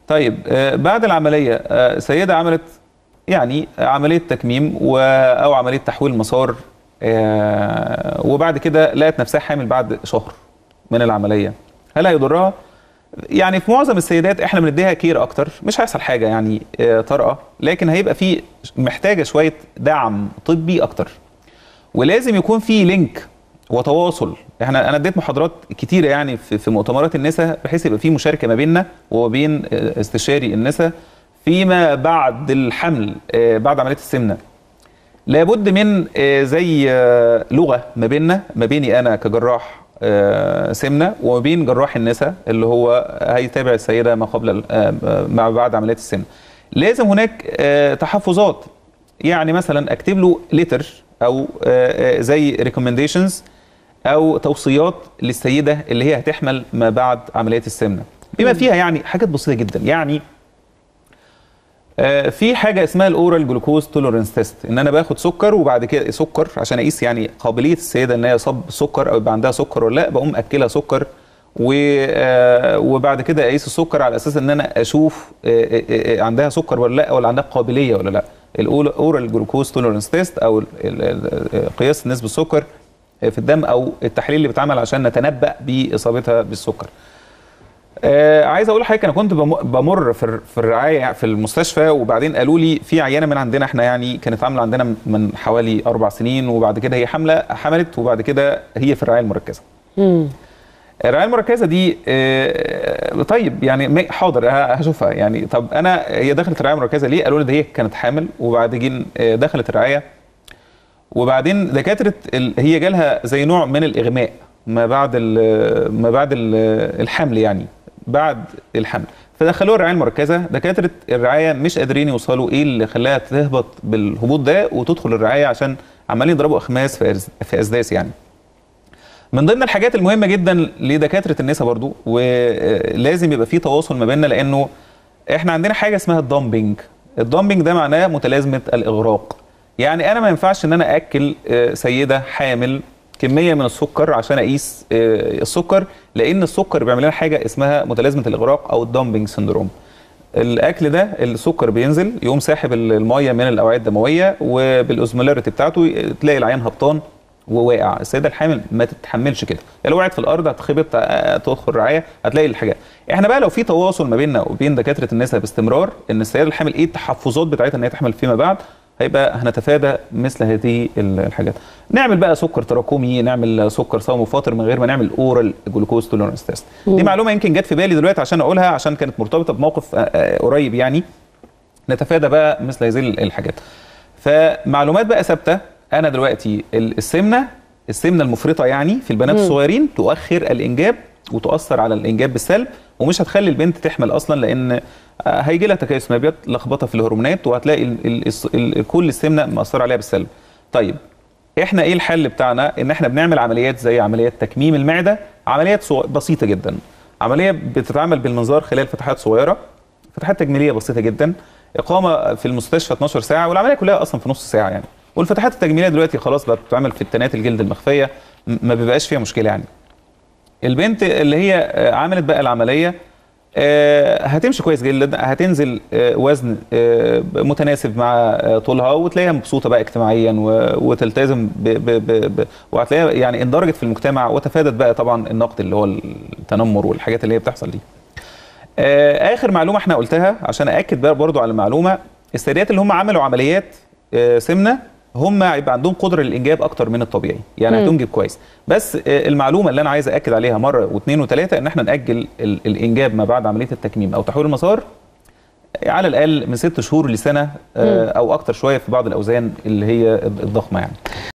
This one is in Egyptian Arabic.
طيب آه، بعد العمليه آه، سيده عملت يعني عمليه تكميم و... او عمليه تحويل مسار آه، وبعد كده لقت نفسها حامل بعد شهر من العمليه هل هيضرها يعني في معظم السيدات احنا بنديها كير اكتر مش هيحصل حاجه يعني آه، طارئه لكن هيبقى في محتاجه شويه دعم طبي اكتر ولازم يكون في لينك وتواصل احنا انا اديت محاضرات كتيره يعني في, في مؤتمرات النساء بحيث يبقى في مشاركه ما بيننا وبين آه، استشاري النساء فيما بعد الحمل آه، بعد عمليه السمنه لابد من آه، زي آه، لغه ما بيننا ما بيني انا كجراح آه، سمنه وما بين جراح النساء اللي هو هيتابع السيده ما قبل ال- آه، آه، ما بعد عمليه السمنه لازم هناك آه، تحفظات يعني مثلا اكتب له ليتر او آه، آه، زي ريكومنديشنز او توصيات للسيده اللي هي هتحمل ما بعد عمليه السمنه بما فيها يعني حاجات بسيطه جدا يعني آه، في حاجه اسمها الاورال جلوكوز توليرنس تيست ان انا باخد سكر وبعد كده سكر عشان اقيس يعني قابليه السيده ان هي صب سكر او يبقى عندها سكر ولا لا بقوم اكلها سكر و آه، وبعد كده اقيس السكر على اساس ان انا اشوف آه، آه، آه، عندها سكر ولا لا ولا عندها قابليه ولا لا الاورال جلوكوز توليرنس تيست او ال- ال- ال- قياس نسبه السكر في الدم او التحليل اللي بيتعمل عشان نتنبأ باصابتها بالسكر آه عايز اقول لحضرتك انا كنت بم- بمر في الر- في الرعايه في المستشفى وبعدين قالوا لي في عيانه من عندنا احنا يعني كانت عامله عندنا من حوالي اربع سنين وبعد كده هي حامله حملت وبعد كده هي في الرعايه المركزه. الرعايه المركزه دي آه، طيب يعني ما- حاضر ه- هشوفها يعني طب انا هي دخلت الرعايه المركزه ليه؟ قالوا لي ده هي كانت حامل وبعدين آه، دخلت الرعايه وبعدين دكاتره ال- هي جالها زي نوع من الاغماء ما بعد ال- ما بعد ال- الحمل يعني بعد الحمل فدخلوها الرعايه المركزه دكاتره الرعايه مش قادرين يوصلوا ايه اللي خلاها تهبط بالهبوط ده وتدخل الرعايه عشان عمالين يضربوا اخماس في أرز- في اسداس يعني من ضمن الحاجات المهمه جدا لدكاتره النساء برضو ولازم يبقى في تواصل ما بيننا لانه احنا عندنا حاجه اسمها الدامبنج الدامبنج ده معناه متلازمه الاغراق يعني انا ما ينفعش ان انا اكل آه، سيده حامل كميه من السكر عشان اقيس آه، السكر لان السكر بيعمل لنا حاجه اسمها متلازمه الاغراق او الدامبنج سندروم الاكل ده السكر بينزل يقوم ساحب الميه من الاوعيه الدمويه وبالاوزمولاريتي بتاعته تلاقي العيان هبطان وواقع السيده الحامل ما تتحملش كده لو وقعت في الارض هتخبط آه، تدخل رعايه هتلاقي الحاجات احنا بقى لو في تواصل ما بيننا وبين دكاتره النساء باستمرار ان السيده الحامل ايه التحفظات بتاعتها ان هي تحمل فيما بعد هيبقى هنتفادى مثل هذه ال- الحاجات نعمل بقى سكر تراكمي نعمل سكر صوم وفاطر من غير ما نعمل اورال جلوكوز توليرنس تيست دي معلومه يمكن جت في بالي دلوقتي عشان اقولها عشان كانت مرتبطه بموقف آه، آه، قريب يعني نتفادى بقى مثل هذه الحاجات فمعلومات بقى ثابته انا دلوقتي ال- السمنه السمنه المفرطه يعني في البنات الصغيرين تؤخر الانجاب وتؤثر على الانجاب بالسلب ومش هتخلي البنت تحمل اصلا لان آه، هيجي لها تكيس مبيض لخبطه في الهرمونات وهتلاقي ال ال ال ال كل السمنه مأثره عليها بالسلب. طيب احنا ايه الحل بتاعنا؟ ان احنا بنعمل عمليات زي عمليات تكميم المعده، عمليات صغ... بسيطه جدا. عمليه بتتعمل بالمنظار خلال فتحات صغيره فتحات تجميليه بسيطه جدا اقامه في المستشفى 12 ساعه والعمليه كلها اصلا في نص ساعه يعني والفتحات التجميليه دلوقتي خلاص بقت بتتعمل في التنات الجلد المخفيه م- ما بيبقاش فيها مشكله يعني البنت اللي هي آه، عملت بقى العمليه آه، هتمشي كويس جدا هتنزل آه، وزن آه، متناسب مع آه، طولها وتلاقيها مبسوطه بقى اجتماعيا و- وتلتزم ب ب ب ب وهتلاقيها يعني اندرجت في المجتمع وتفادت بقى طبعا النقد اللي هو التنمر والحاجات اللي هي بتحصل دي. آه، اخر معلومه احنا قلتها عشان ااكد بقى برضو على المعلومه السيدات اللي هم عملوا عمليات آه، سمنه هم هيبقى عندهم قدره للانجاب اكتر من الطبيعي يعني مم. هتنجب كويس بس آه، المعلومه اللي انا عايز ااكد عليها مره واثنين وثلاثه ان احنا ناجل ال- الانجاب ما بعد عمليه التكميم او تحويل المسار على الاقل من ست شهور لسنه آه، او اكتر شويه في بعض الاوزان اللي هي الضخمه يعني